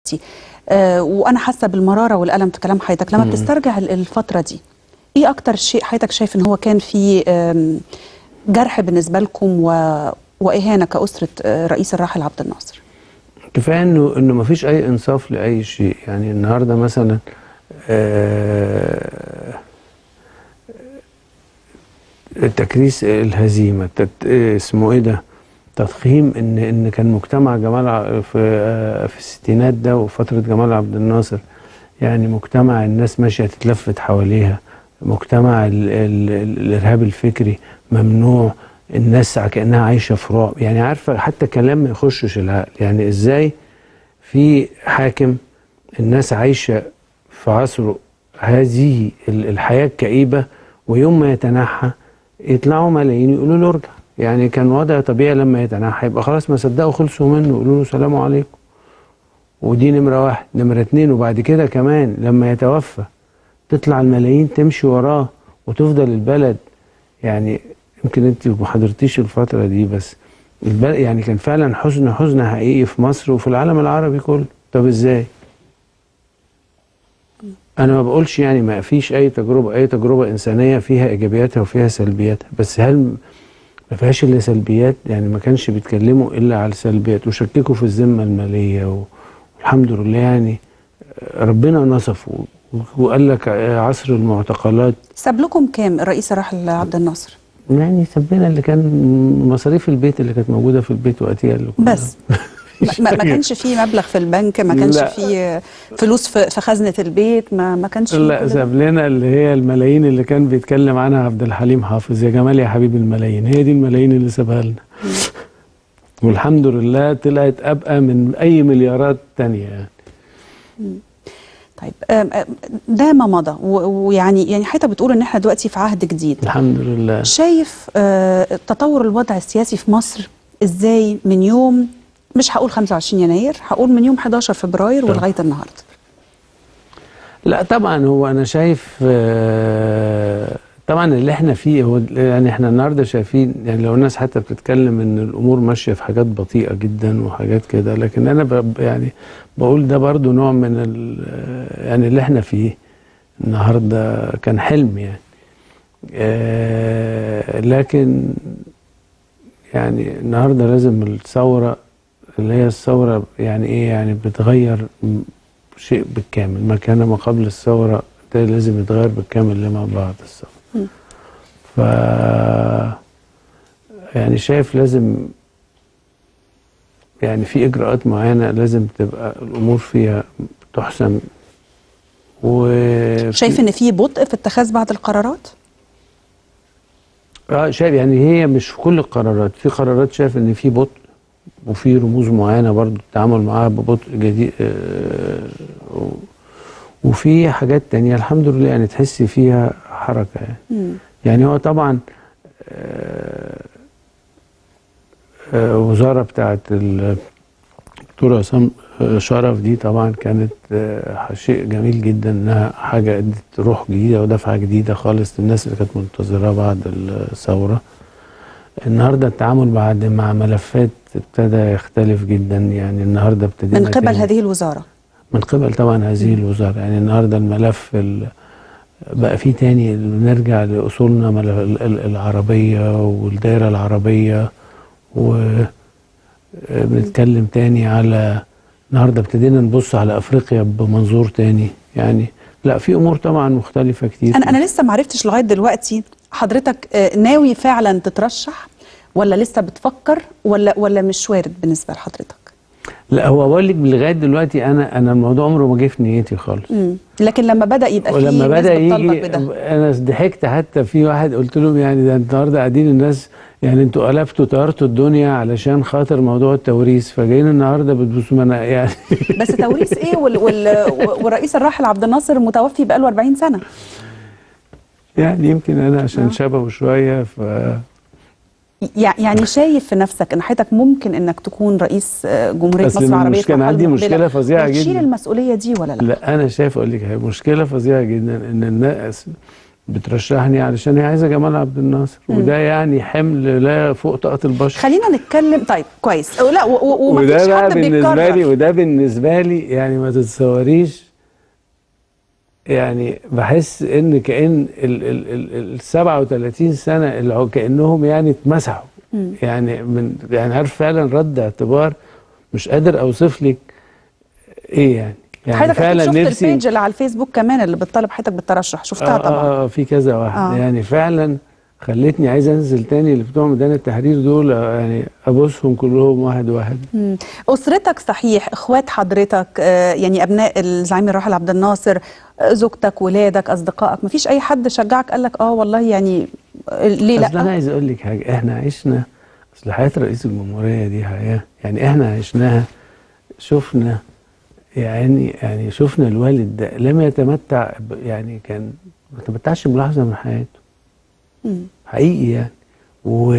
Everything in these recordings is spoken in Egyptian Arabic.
آه وانا حاسه بالمراره والالم في كلام حضرتك لما بتسترجع ال- الفتره دي ايه اكتر شيء حضرتك شايف ان هو كان فيه آم، جرح بالنسبه لكم و... واهانه كاسره آه، رئيس الراحل عبد الناصر كفايه انه انه ما فيش اي انصاف لاي شيء يعني النهارده مثلا آه، تكريس الهزيمه تت- اسمه ايه ده تضخيم ان ان كان مجتمع جمال ع- في آه، في الستينات ده وفتره جمال عبد الناصر يعني مجتمع الناس ماشيه تتلفت حواليها مجتمع ال ال ال الارهاب الفكري ممنوع الناس كانها عايشه في رعب يعني عارفه حتى كلام ما يخشش العقل يعني ازاي في حاكم الناس عايشه في عصره هذه ال- الحياه الكئيبه ويوم ما يتنحى يطلعوا ملايين يقولوا له ارجع يعني كان وضع طبيعي لما يتنحى يبقى خلاص ما صدقوا خلصوا منه يقولوا له سلام عليكم ودي نمرة واحد نمرة اتنين وبعد كده كمان لما يتوفى تطلع الملايين تمشي وراه وتفضل البلد يعني يمكن انت ما حضرتيش الفترة دي بس البلد يعني كان فعلا حزن حزن حقيقي في مصر وفي العالم العربي كله طب ازاي؟ انا ما بقولش يعني ما فيش اي تجربة اي تجربة انسانية فيها ايجابياتها وفيها سلبياتها بس هل ما فيهاش الا سلبيات يعني ما كانش بيتكلموا الا على السلبيات وشككوا في الذمه الماليه والحمد لله يعني ربنا نصف وقال لك عصر المعتقلات ساب لكم كام الرئيس الراحل عبد الناصر يعني سبنا اللي كان مصاريف البيت اللي كانت موجوده في البيت وقتها اللي كنا- بس ما, ما ما كانش فيه مبلغ في البنك ما كانش لا. فيه فلوس في في خزنه البيت ما ما كانش فيه لا كل ده. ساب لنا اللي هي الملايين اللي كان بيتكلم عنها عبد الحليم حافظ يا جمال يا حبيب الملايين هي دي الملايين اللي سابها لنا والحمد لله طلعت ابقى من اي مليارات تانية يعني طيب آم، آم، ده ما مضى و- ويعني يعني حضرتك بتقول ان احنا دلوقتي في عهد جديد الحمد لله شايف آه، تطور الوضع السياسي في مصر ازاي من يوم مش هقول 25 يناير هقول من يوم 11 فبراير طبعا. ولغايه النهارده لا طبعا هو انا شايف آه، طبعا اللي احنا فيه هو يعني احنا النهارده شايفين يعني لو الناس حتى بتتكلم ان الامور ماشيه في حاجات بطيئه جدا وحاجات كده لكن انا ب- يعني بقول ده برضو نوع من ال- يعني اللي احنا فيه النهارده كان حلم يعني آه، لكن يعني النهارده لازم الثوره اللي هي الثوره يعني ايه يعني بتغير م- شيء بالكامل ما كان ما قبل الثوره ده لازم يتغير بالكامل لما بعد الثوره م. ف يعني شايف لازم يعني في اجراءات معينه لازم تبقى الامور فيها تحسم و شايف ان في بطء في اتخاذ بعض القرارات اه شايف يعني هي مش في كل القرارات في قرارات شايف ان في بطء وفي رموز معينه برضو التعامل معاها ببطء جديد آه و- وفي حاجات تانية الحمد لله يعني تحسي فيها حركه يعني مم. يعني هو طبعا آه، آه، وزاره بتاعت الدكتور عصام آه، شرف دي طبعا كانت آه، شيء جميل جدا انها حاجه ادت روح جديده ودفعه جديده خالص للناس اللي كانت منتظره بعد الثوره النهارده التعامل بعد مع ملفات ابتدى يختلف جدا يعني النهارده ابتدينا من قبل تاني- هذه الوزاره من قبل طبعا هذه الوزارة يعني النهاردة الملف ال- بقى فيه تاني نرجع لأصولنا مل- ال- ال- العربية والدائرة العربية وبنتكلم تاني على النهاردة ابتدينا نبص على أفريقيا بمنظور تاني يعني لا في أمور طبعا مختلفة كتير انا انا لسه ما عرفتش لغايه دلوقتي حضرتك آه، ناوي فعلا تترشح ولا لسه بتفكر ولا ولا مش وارد بالنسبه لحضرتك لا هو بقول لك لغاية دلوقتي أنا أنا الموضوع عمره ما جه في نيتي خالص مم. لكن لما بدا يبقى في ولما ناس بدا بتطالبك يجي بده انا ضحكت حتى في واحد قلت لهم يعني ده النهارده قاعدين الناس يعني انتوا قلبتوا طيرتوا الدنيا علشان خاطر موضوع التوريث فجايين النهارده بتبصوا ما انا يعني بس توريث ايه وال وال والرئيس الراحل عبد الناصر متوفي بقاله 40 سنه يعني يمكن انا عشان آه. شبهه شويه ف يع- يعني شايف في نفسك ان حضرتك ممكن انك تكون رئيس آه، جمهوريه بس مصر العربيه المشكلة- كان في عندي المرحلة مشكلة المقبلة. فظيعة وتشيل جدا. المسؤوليه دي ولا لا؟ لا انا شايف اقول لك حاجة، مشكله فظيعه جدا ان الناس بترشحني علشان هي عايزه جمال عبد الناصر وده يعني حمل لا فوق طاقه البشر خلينا نتكلم طيب كويس لا و- و- ومفيش وده بقى حد بالنسبه لي بيتكرر وده بالنسبه لي يعني ما تتصوريش يعني بحس ان كان ال ال ال ال 37 سنه اللي هو كانهم يعني اتمسحوا يعني من يعني عارف فعلا رد اعتبار مش قادر اوصف لك ايه يعني يعني حضرتك أكيد شفت نفسي البيج اللي على الفيسبوك كمان اللي بتطالب حضرتك بالترشح شفتها آه طبعا آه آه في كذا واحد آه. آه. يعني فعلا خلتني عايز انزل تاني اللي بتوع ميدان التحرير دول آه، يعني ابوسهم كلهم واحد واحد مم. أسرتك صحيح إخوات حضرتك آه، يعني أبناء الزعيم الراحل عبد الناصر آه، زوجتك ولادك أصدقائك مفيش أي حد شجعك قال لك آه والله يعني آه، ليه اصل انا لا عايز اقول لك حاجه احنا عشنا اصل حياه رئيس الجمهوريه دي حياه يعني احنا عشناها شفنا يعني يعني شفنا الوالد ده لم يتمتع ب- يعني كان ما تمتعش بلحظه من حياته مم. حقيقي يعني و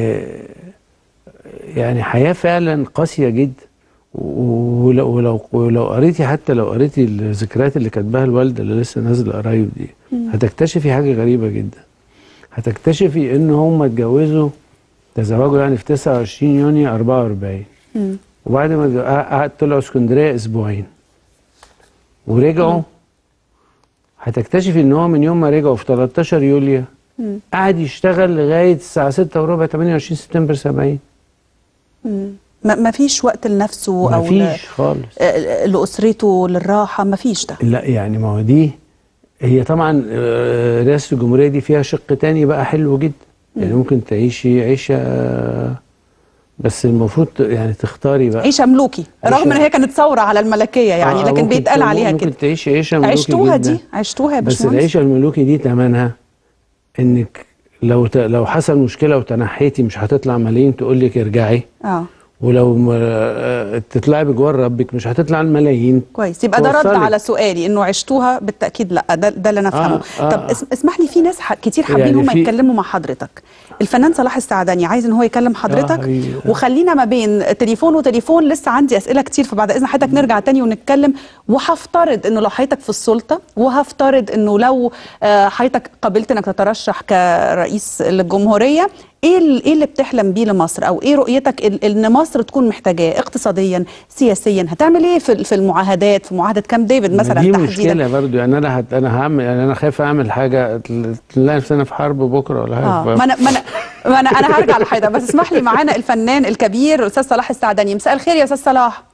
يعني حياه فعلا قاسيه جدا ولو ولو ولو قريتي حتى لو قريتي الذكريات اللي كاتباها الوالده اللي لسه نازله قريب دي هتكتشفي حاجه غريبه جدا هتكتشفي ان هم اتجوزوا تزوجوا يعني في 29 يونيو 44 مم. وبعد ما اتج- قعد طلعوا اسكندريه اسبوعين ورجعوا هتكتشفي ان هو من يوم ما رجعوا في 13 يوليو مم. قعد يشتغل لغايه الساعه 6 وربع 28 سبتمبر 70 مم. ما ما فيش وقت لنفسه أو ل- مفيش خالص آه، لأسرته للراحة ما فيش ده لا يعني ما هو دي هي طبعا آه، رئاسه الجمهوريه دي فيها شق تاني بقى حلو جدا يعني ممكن تعيشي عيشه آه، بس المفروض ت- يعني تختاري بقى عيشة ملوكي عيشة- رغم ان هي كانت ثورة على الملكية يعني آه، لكن ممكن بيتقال ت- عليها ممكن كده تعيشي عيشه ملوكي عشتوها جدا دي عشتوها يا بس باشمهندس العيشه الملوكي دي ثمنها انك لو ت... لو حصل مشكله وتنحيتي مش هتطلع ملايين تقول لك ارجعي اه ولو م... آه، تطلعي بجوار ربك مش هتطلع الملايين كويس يبقى ده رد توصلك. على سؤالي انه عشتوها بالتاكيد لا ده ده اللي انا افهمه آه، طب آه. اس- اسمح لي في ناس ح- كتير حابين يعني هم في- يتكلموا مع حضرتك الفنان صلاح السعداني عايز ان هو يكلم حضرتك حبيبي. وخلينا ما بين تليفون وتليفون لسه عندي اسئله كتير فبعد اذن حضرتك نرجع تاني ونتكلم وهفترض انه لو حضرتك في السلطه وهفترض انه لو آه، حضرتك قبلت انك تترشح كرئيس للجمهوريه ايه ال- ايه اللي بتحلم بيه لمصر او ايه رؤيتك ال- ان مصر تكون محتاجاه اقتصاديا سياسيا هتعمل ايه في في المعاهدات في معاهده كامب ديفيد مثلا دي تحديدا مشكله برضو يعني انا هت... انا هعمل يعني انا خايف اعمل حاجه تل- تلاقي نفسنا في حرب بكره ولا حاجه اه ف- ما انا ما انا ما انا انا هرجع لحضرتك بس اسمح لي معانا الفنان الكبير استاذ صلاح السعداني مساء الخير يا استاذ صلاح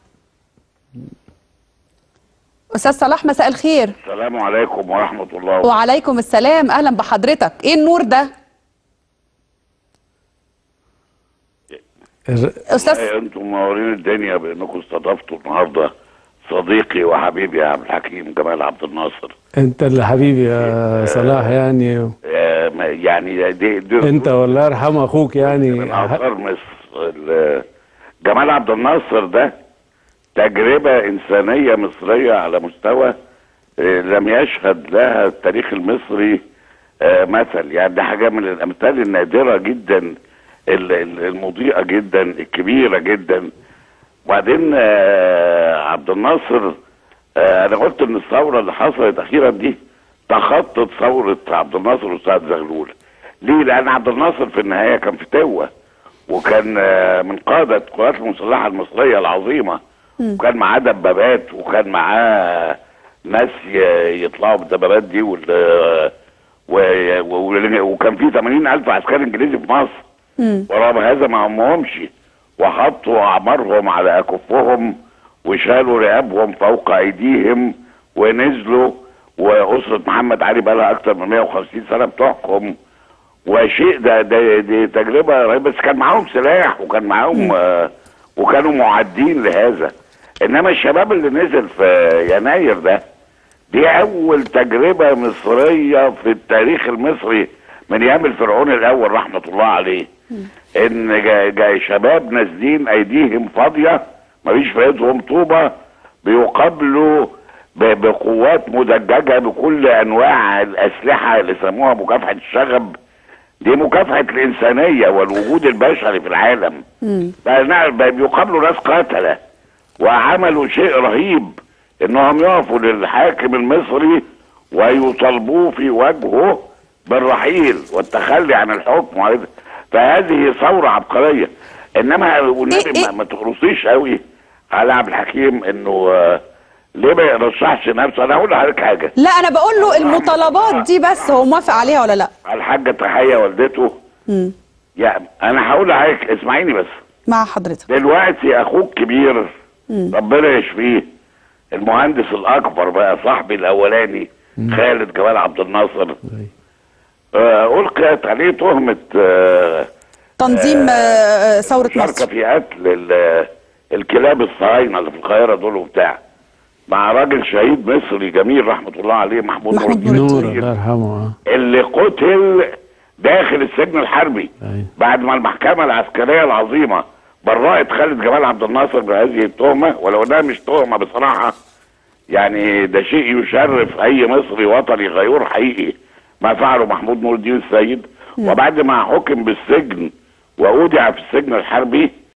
استاذ صلاح مساء الخير السلام عليكم ورحمة الله وعليكم السلام اهلا بحضرتك ايه النور ده الر- استاذ والله انتم منورين الدنيا بانكم استضفتوا النهارده صديقي وحبيبي عبد الحكيم جمال عبد الناصر انت اللي حبيبي يا صلاح يعني آه، ما- يعني دي, دي انت والله يرحم اخوك يعني من اثار مصر ال- جمال عبد الناصر ده تجربة إنسانية مصرية على مستوى آه، لم يشهد لها التاريخ المصري آه، مثل يعني دي حاجة من الأمثال النادرة جدا ال- ال- المضيئة جدا الكبيرة جدا وبعدين آه، عبد الناصر آه، أنا قلت إن الثورة اللي حصلت أخيرا دي تخطت ثورة عبد الناصر وسعد زغلول ليه؟ لأن عبد الناصر في النهاية كان فتوة وكان آه، من قادة القوات المسلحة المصرية العظيمة وكان معاه دبابات وكان معاه ناس ي- يطلعوا بالدبابات دي وال و- و- وكان في 80 ألف عسكري إنجليزي في مصر مم. ورغم هذا ما همهمش وحطوا أعمارهم على أكفهم وشالوا رقابهم فوق أيديهم ونزلوا وأسرة محمد علي بقى لها أكتر من 150 سنة بتحكم وشيء ده ده دي تجربة رهيبة بس كان معاهم سلاح وكان معاهم آه وكانوا معدين لهذا إنما الشباب اللي نزل في يناير ده دي أول تجربة مصرية في التاريخ المصري من أيام الفرعون الأول رحمة الله عليه إن جا جا شباب نازلين أيديهم فاضية مفيش في إيدهم طوبة بيقابلوا ب- بقوات مدججة بكل أنواع الأسلحة اللي سموها مكافحة الشغب دي مكافحة الإنسانية والوجود البشري في العالم بقى نا- بقى بيقابلوا ناس قتلة وعملوا شيء رهيب انهم يقفوا للحاكم المصري ويطالبوه في وجهه بالرحيل والتخلي عن الحكم وهذا- فهذه ثوره عبقريه انما والنبي إيه- ما, ما تقرصيش قوي على عبد الحكيم انه آه، ليه ما يرشحش نفسه انا هقول لحضرتك حاجه لا انا بقول له المطالبات دي بس هو موافق عليها ولا لا الحاجه تحيه والدته مم. يعني انا هقول لحضرتك اسمعيني بس مع حضرتك دلوقتي اخوك كبير ربنا يشفيه المهندس الاكبر بقى صاحبي الاولاني خالد جمال عبد الناصر آه القيت عليه تهمه آه تنظيم آه، ثوره مشاركه مصر في قتل ال- الكلاب الصهاينه اللي في القاهره دول وبتاع مع راجل شهيد مصري جميل رحمه الله عليه محمود, محمود نور نور نور الدين الله يرحمه اه اللي قتل داخل السجن الحربي أيوة. بعد ما المحكمة العسكرية العظيمة برأت خالد جمال عبد الناصر بهذه التهمة ولو انها مش تهمة بصراحة يعني ده شيء يشرف اي مصري وطني غيور حقيقي ما فعله محمود نور الدين السيد وبعد ما حكم بالسجن واودع في السجن الحربي